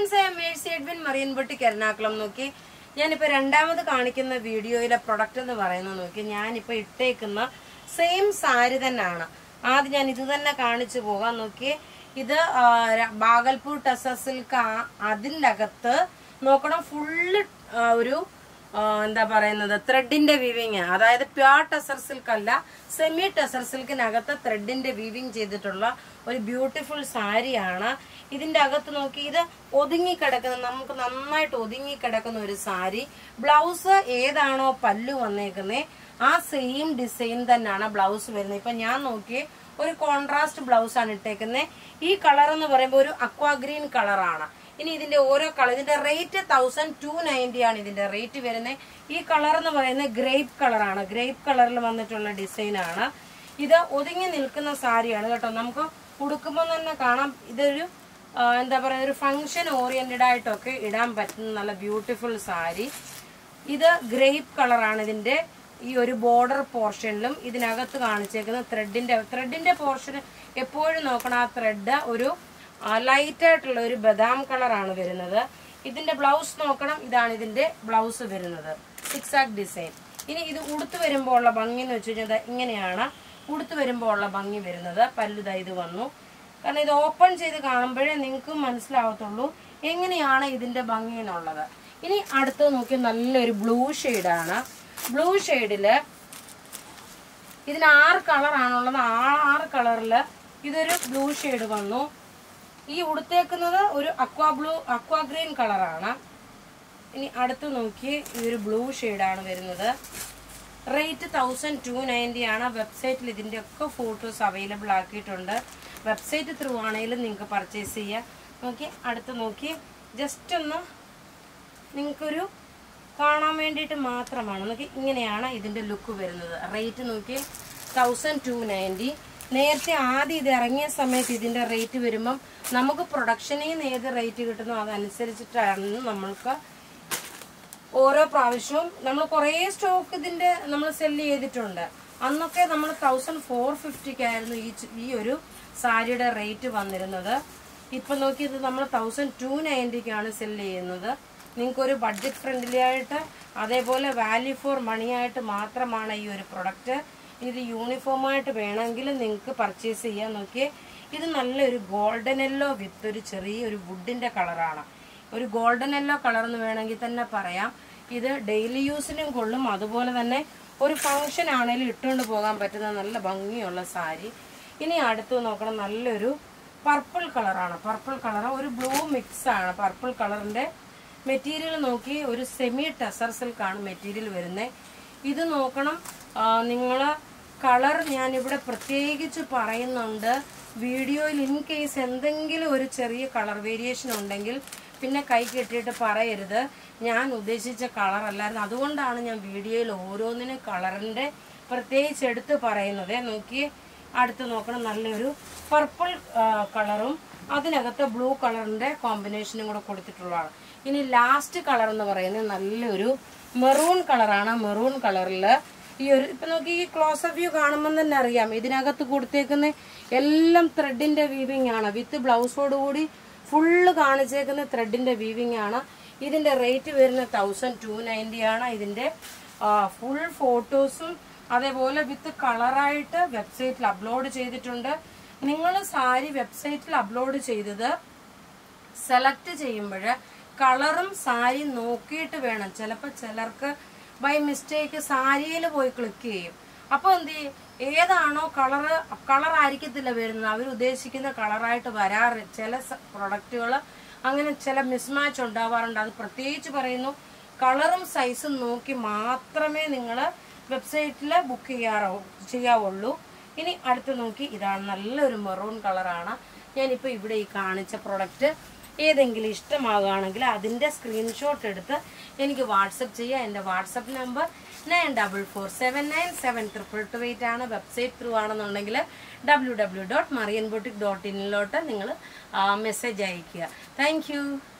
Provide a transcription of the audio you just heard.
friends I am Mercy Edwin Marian boutique Ernakulam നോക്കി ഞാനിപ്പോൾ രണ്ടാമത് കാണിക്കുന്ന വീഡിയോയിലെ പ്രൊഡക്റ്റ് എന്ന് പറയുന്നത് നോക്കി ഞാനിപ്പോൾ ഇട്ടേക്കുന്ന സെയിം സാരി തന്നെയാണ് ആദ്യം ഞാൻ ഇത് തന്നെ കാണിച്ചു പോകാൻ നോക്കി ഇത് ആ, ര- ബാഗൽപൂർ ടെസ സിൽക്ക് അതിൻ്റെ അകത്ത് നോക്കണം ഫുള്ള് ഒരു ആ, എന്താ പറയുന്നത് ത്രെഡിന്റെ വീവിങ് അതായത് പ്യുവർ ടെസർ സിൽക്ക് അല്ല സെമി ടെസർ സിൽക്കിനകത്ത് ത്രെഡിന്റെ വീവിങ് ചെയ്തിട്ടുള്ള ഒരു ബ്യൂട്ടിഫുൾ സാരിയാണ് ഇതിന്റെ അകത്ത് നോക്കി ഇത് ഒതുങ്ങി കിടക്കുന്ന നമുക്ക് നന്നായിട്ട് ഒതുങ്ങി കിടക്കുന്ന ഒരു സാരി ബ്ലൗസ് ഏതാണോ പല്ലു വന്നേക്കുന്നത് ആ സെയിം ഡിസൈൻ തന്നെയാണ് ബ്ലൗസ് വരുന്നത് ഇപ്പൊ ഞാൻ നോക്കി ഒരു കോൺട്രാസ്റ്റ് ബ്ലൗസ് ആണ് ഇട്ടേക്കുന്നത് ഈ കളർ എന്ന് പറയുമ്പോൾ ഒരു അക്വാ ഗ്രീൻ കളറാണ് ഇനി ഇതിന്റെ ഓരോ കളർ ഇതിന്റെ റേറ്റ് തൗസൻഡ് ടു നയൻറ്റി ആണ് ഇതിന്റെ റേറ്റ് വരുന്നത് ഈ കളർ എന്ന് പറയുന്നത് ഗ്രേപ്പ് കളറാണ് ഗ്രേപ്പ് കളറിൽ വന്നിട്ടുള്ള ഡിസൈൻ ആണ് ഇത് ഒതുങ്ങി നിൽക്കുന്ന സാരിയാണ് കേട്ടോ നമുക്ക് ഉടുക്കുമ്പോൾ തന്നെ കാണാം ഇതൊരു ആ, എന്താ പറയുക ഒരു ഫങ്ഷൻ ഓറിയന്റഡ് ആയിട്ടൊക്കെ ഇടാൻ പറ്റുന്ന നല്ല ബ്യൂട്ടിഫുൾ സാരി ഇത് ഗ്രേപ്പ് കളറാണ് ഇതിന്റെ ഈ ഒരു ബോർഡർ പോർഷനിലും ഇതിനകത്ത് കാണിച്ചേക്കുന്ന ത്രെഡിന്റെ ത്രെഡിന്റെ പോർഷൻ എപ്പോഴും നോക്കണം ആ ത്രെഡ് ഒരു ലൈറ്റ് ആയിട്ടുള്ള ഒരു ബദാം കളറാണ് വരുന്നത് ഇതിന്റെ ബ്ലൗസ് നോക്കണം ഇതാണ് ഇതിന്റെ ബ്ലൗസ് വരുന്നത് സിക്സ് ആക്ക് ഡിസൈൻ ഇനി ഇത് ഉടുത്ത് വരുമ്പോൾ ഉള്ള ഭംഗി എന്ന് വെച്ച് കഴിഞ്ഞാൽ ദാ ഇങ്ങനെയാണ് ഉടുത്ത് വരുമ്പോൾ ഉള്ള ഭംഗി വരുന്നത് പല്ലുത ഇത് വന്നു കാരണം ഇത് ഓപ്പൺ ചെയ്ത് കാണുമ്പോഴേ നിങ്ങൾക്ക് മനസ്സിലാവത്തുള്ളൂ എങ്ങനെയാണ് ഇതിന്റെ ഭംഗി എന്നുള്ളത് ഇനി അടുത്ത് നോക്കി നല്ലൊരു ബ്ലൂ ഷെയ്ഡാണ് ബ്ലൂ ഷെയ്ഡില് ഇതിന് ആറ് കളറാണുള്ളത് ആ ആറ് കളറിൽ ഇതൊരു ബ്ലൂ ഷെയ്ഡ് വന്നു ഈ ഉടുത്തേക്കുന്നത് ഒരു അക്വാ ബ്ലൂ അക്വാ ഗ്രീൻ കളറാണ് ഇനി അടുത്ത് നോക്കി ഈ ഒരു ബ്ലൂ ഷെയ്ഡാണ് വരുന്നത് റേറ്റ് തൗസൻഡ് ടു നയൻറ്റി ആണ് വെബ്സൈറ്റിൽ ഇതിൻ്റെ ഒക്കെ ഫോട്ടോസ് അവൈലബിൾ ആക്കിയിട്ടുണ്ട് വെബ്സൈറ്റ് ത്രൂ ആണെങ്കിലും നിങ്ങൾക്ക് പർച്ചേസ് ചെയ്യാം നോക്കി അടുത്ത് നോക്കി ജസ്റ്റ് ഒന്ന് നിങ്ങൾക്കൊരു കാണാൻ വേണ്ടിയിട്ട് മാത്രമാണ് നോക്കി ഇങ്ങനെയാണ് ഇതിൻ്റെ ലുക്ക് വരുന്നത് റേറ്റ് നോക്കി തൗസൻഡ് ടു നയൻറ്റി നേരത്തെ ആദ്യം ഇത് ഇറങ്ങിയ സമയത്ത് ഇതിൻ്റെ റേറ്റ് വരുമ്പം നമുക്ക് പ്രൊഡക്ഷനിൽ നിന്ന് ഏത് റേറ്റ് കിട്ടുന്നോ അതനുസരിച്ചിട്ടാണ് നമ്മൾക്ക് ഓരോ പ്രാവശ്യവും നമ്മൾ കുറേ സ്റ്റോക്ക് ഇതിന്റെ നമ്മൾ സെല് ചെയ്തിട്ടുണ്ട് അന്നൊക്കെ നമ്മൾ തൗസൻഡ് ഫോർ ഫിഫ്റ്റിക്കായിരുന്നു ഈ ചു- ഈ ഒരു സാരിയുടെ റേറ്റ് വന്നിരുന്നത് ഇപ്പൊ നോക്കി ഇത് നമ്മൾ തൗസൻഡ് ടു നയൻറ്റിക്കാണ് സെല് ചെയ്യുന്നത് നിങ്ങൾക്കൊരു ബഡ്ജറ്റ് ഫ്രണ്ട്ലി ആയിട്ട് അതേപോലെ വാല്യൂ ഫോർ മണി ആയിട്ട് മാത്രമാണ് ഈ ഒരു പ്രൊഡക്റ്റ് ഇത് യൂണിഫോം ആയിട്ട് വേണമെങ്കിൽ നിങ്ങൾക്ക് പർച്ചേസ് ചെയ്യാൻ നോക്കിയേ ഇത് നല്ലൊരു ഗോൾഡൻ യെല്ലോ വിത്ത് ഒരു ചെറിയൊരു വുഡിന്റെ കളറാണ് ഒരു ഗോൾഡൻ യെല്ലോ കളർ എന്ന് വേണമെങ്കിൽ തന്നെ പറയാം ഇത് ഡെയിലി യൂസിനും കൊള്ളും അതുപോലെ തന്നെ ഒരു ഫംഗ്ഷൻ ആണെങ്കിലും ഇട്ടുകൊണ്ട് പോകാൻ പറ്റുന്ന നല്ല ഭംഗിയുള്ള സാരി ഇനി അടുത്ത് നോക്കണം നല്ലൊരു പർപ്പിൾ കളറാണ് പർപ്പിൾ കളർ ഒരു ബ്ലൂ മിക്സ് ആണ് പർപ്പിൾ കളറിന്റെ മെറ്റീരിയൽ നോക്കി ഒരു സെമി ടെസർ സിൽക്കാണ് മെറ്റീരിയൽ വരുന്നത് ഇത് നോക്കണം നിങ്ങൾ കളർ ഞാനിവിടെ പ്രത്യേകിച്ച് പറയുന്നുണ്ട് വീഡിയോയിൽ ഇൻ കേസ് എന്തെങ്കിലും ഒരു ചെറിയ കളർ വേരിയേഷൻ ഉണ്ടെങ്കിൽ പിന്നെ കൈ കെട്ടിയിട്ട് പറയരുത് ഞാൻ ഉദ്ദേശിച്ച കളർ അല്ലായിരുന്നു അതുകൊണ്ടാണ് ഞാൻ വീഡിയോയിൽ ഓരോന്നിനും കളറിൻ്റെ പ്രത്യേകിച്ച് എടുത്ത് പറയുന്നത് നോക്കി അടുത്ത് നോക്കണം നല്ലൊരു പർപ്പിൾ കളറും അതിനകത്ത് ബ്ലൂ കളറിൻ്റെ കോമ്പിനേഷനും കൂടെ കൊടുത്തിട്ടുള്ളതാണ് ഇനി ലാസ്റ്റ് കളർ എന്ന് പറയുന്നത് നല്ലൊരു മെറൂൺ കളറാണ് മെറൂൺ കളറിൽ ഈ ഒരു ഇപ്പൊ നോക്കി ഈ ക്ലോസ് വ്യൂ കാണുമ്പോൾ തന്നെ അറിയാം ഇതിനകത്ത് കൊടുത്തേക്കുന്ന എല്ലാം ത്രെഡിന്റെ വീവിംഗ് ആണ് വിത്ത് ബ്ലൗസോട് കൂടി ഫുള്ള് കാണിച്ചേക്കുന്ന ത്രെഡിന്റെ വീവിംഗ് ആണ് ഇതിന്റെ റേറ്റ് വരുന്ന തൗസൻഡ് ടു നയൻറ്റി ആണ് ഇതിന്റെ ഫുൾ ഫോട്ടോസും അതേപോലെ വിത്ത് കളറായിട്ട് വെബ്സൈറ്റിൽ അപ്ലോഡ് ചെയ്തിട്ടുണ്ട് നിങ്ങൾ സാരി വെബ്സൈറ്റിൽ അപ്ലോഡ് ചെയ്തത് സെലക്ട് ചെയ്യുമ്പോൾ കളറും സാരി നോക്കിയിട്ട് വേണം ചിലപ്പോൾ ചിലർക്ക് ബൈ മിസ്റ്റേക്ക് സാരിയിൽ പോയി ക്ലിക്ക് ചെയ്യും അപ്പോൾ എന്ത് ചെയ്യും ഏതാണോ കളറ് കളർ ആയിരിക്കത്തില്ല വരുന്നത് അവർ ഉദ്ദേശിക്കുന്ന കളറായിട്ട് വരാറ് ചില പ്രൊഡക്റ്റുകൾ അങ്ങനെ ചില മിസ്മാച്ച് ഉണ്ടാവാറുണ്ട് അത് പ്രത്യേകിച്ച് പറയുന്നു കളറും സൈസും നോക്കി മാത്രമേ നിങ്ങൾ വെബ്സൈറ്റിൽ ബുക്ക് ചെയ്യാറോ ചെയ്യാവുള്ളൂ ഇനി അടുത്ത് നോക്കി ഇതാണ് നല്ലൊരു മെറൂൺ കളറാണ് ഞാനിപ്പോൾ ഇവിടെ ഈ കാണിച്ച പ്രൊഡക്റ്റ് ഏതെങ്കിലും ഇഷ്ടമാകുകയാണെങ്കിൽ അതിൻ്റെ സ്ക്രീൻഷോട്ട് എടുത്ത് എനിക്ക് വാട്സപ്പ് ചെയ്യുക എൻ്റെ WhatsApp number nine double four seven nine seven triple two eight ആണ് വെബ്സൈറ്റ് ത്രൂ ആണെന്നുണ്ടെങ്കിൽ W W dot Marian boutique dot ഇന്നിലോട്ട് നിങ്ങൾ മെസ്സേജ് അയയ്ക്കുക താങ്ക് യു